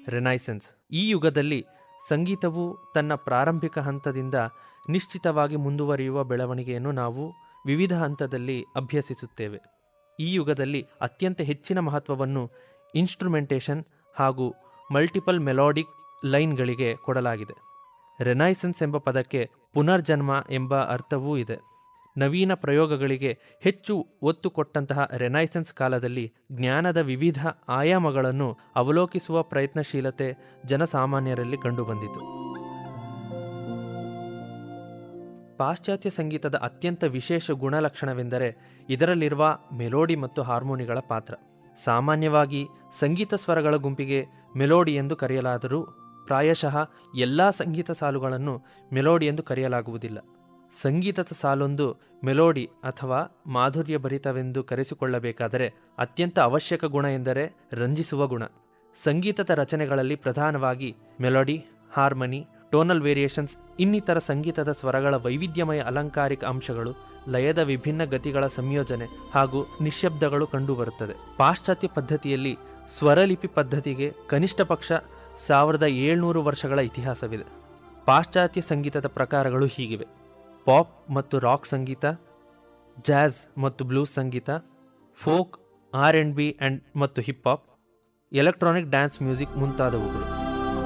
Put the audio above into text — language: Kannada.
ರೆನೈಸೆನ್ಸ್ ಈ ಯುಗದಲ್ಲಿ ಸಂಗೀತವು ತನ್ನ ಪ್ರಾರಂಭಿಕ ಹಂತದಿಂದ ನಿಶ್ಚಿತವಾಗಿ ಮುಂದುವರಿಯುವ ಬೆಳವಣಿಗೆಯನ್ನು ನಾವು ವಿವಿಧ ಹಂತದಲ್ಲಿ ಅಭ್ಯಸಿಸುತ್ತೇವೆ ಈ ಯುಗದಲ್ಲಿ ಅತ್ಯಂತ ಹೆಚ್ಚಿನ ಮಹತ್ವವನ್ನು ಇನ್ಸ್ಟ್ರುಮೆಂಟೇಷನ್ ಹಾಗೂ ಮಲ್ಟಿಪಲ್ ಮೆಲೋಡಿಕ್ ಲೈನ್ಗಳಿಗೆ ಕೊಡಲಾಗಿದೆ ರೆನೈಸೆನ್ಸ್ ಎಂಬ ಪದಕ್ಕೆ ಪುನರ್ಜನ್ಮ ಎಂಬ ಅರ್ಥವೂ ಇದೆ ನವೀನ ಪ್ರಯೋಗಗಳಿಗೆ ಹೆಚ್ಚು ಒತ್ತು ಕೊಟ್ಟಂತಹ ರೆನೈಸೆನ್ಸ್ ಕಾಲದಲ್ಲಿ ಜ್ಞಾನದ ವಿವಿಧ ಆಯಾಮಗಳನ್ನು ಅವಲೋಕಿಸುವ ಪ್ರಯತ್ನಶೀಲತೆ ಜನಸಾಮಾನ್ಯರಲ್ಲಿ ಕಂಡುಬಂದಿತು ಪಾಶ್ಚಾತ್ಯ ಸಂಗೀತದ ಅತ್ಯಂತ ವಿಶೇಷ ಗುಣಲಕ್ಷಣವೆಂದರೆ ಇದರಲ್ಲಿರುವ ಮೆಲೋಡಿ ಮತ್ತು ಹಾರ್ಮೋನಿಗಳ ಪಾತ್ರ ಸಾಮಾನ್ಯವಾಗಿ ಸಂಗೀತ ಸ್ವರಗಳ ಗುಂಪಿಗೆ ಮೆಲೋಡಿ ಎಂದು ಕರೆಯಲಾದರೂ ಪ್ರಾಯಶಃ ಎಲ್ಲ ಸಂಗೀತ ಸಾಲುಗಳನ್ನು ಮೆಲೋಡಿ ಎಂದು ಕರೆಯಲಾಗುವುದಿಲ್ಲ ಸಂಗೀತದ ಸಾಲೊಂದು ಮೆಲೋಡಿ ಅಥವಾ ಮಾಧುರ್ಯ ಭರಿತವೆಂದು ಕರೆಸಿಕೊಳ್ಳಬೇಕಾದರೆ ಅತ್ಯಂತ ಅವಶ್ಯಕ ಗುಣ ಎಂದರೆ ರಂಜಿಸುವ ಗುಣ ಸಂಗೀತದ ರಚನೆಗಳಲ್ಲಿ ಪ್ರಧಾನವಾಗಿ ಮೆಲೋಡಿ ಹಾರ್ಮನಿ ಟೋನಲ್ ವೇರಿಯೇಷನ್ಸ್ ಇನ್ನಿತರ ಸಂಗೀತದ ಸ್ವರಗಳ ವೈವಿಧ್ಯಮಯ ಅಲಂಕಾರಿಕ ಅಂಶಗಳು ಲಯದ ವಿಭಿನ್ನ ಗತಿಗಳ ಸಂಯೋಜನೆ ಹಾಗೂ ನಿಶ್ಶಬ್ದಗಳು ಕಂಡುಬರುತ್ತದೆ ಪಾಶ್ಚಾತ್ಯ ಪದ್ಧತಿಯಲ್ಲಿ ಸ್ವರಲಿಪಿ ಪದ್ಧತಿಗೆ ಕನಿಷ್ಠ ಪಕ್ಷ ಸಾವಿರದ ಏಳ್ನೂರು ವರ್ಷಗಳ ಇತಿಹಾಸವಿದೆ ಪಾಶ್ಚಾತ್ಯ ಸಂಗೀತದ ಪ್ರಕಾರಗಳು ಹೀಗಿವೆ ಪಾಪ್ ಮತ್ತು ರಾಕ್ ಸಂಗೀತ ಜಾಝ್ ಮತ್ತು ಬ್ಲೂಸ್ ಸಂಗೀತ folk R and B and ಮತ್ತು hip hop electronic dance music ಮುಂತಾದವುಗಳು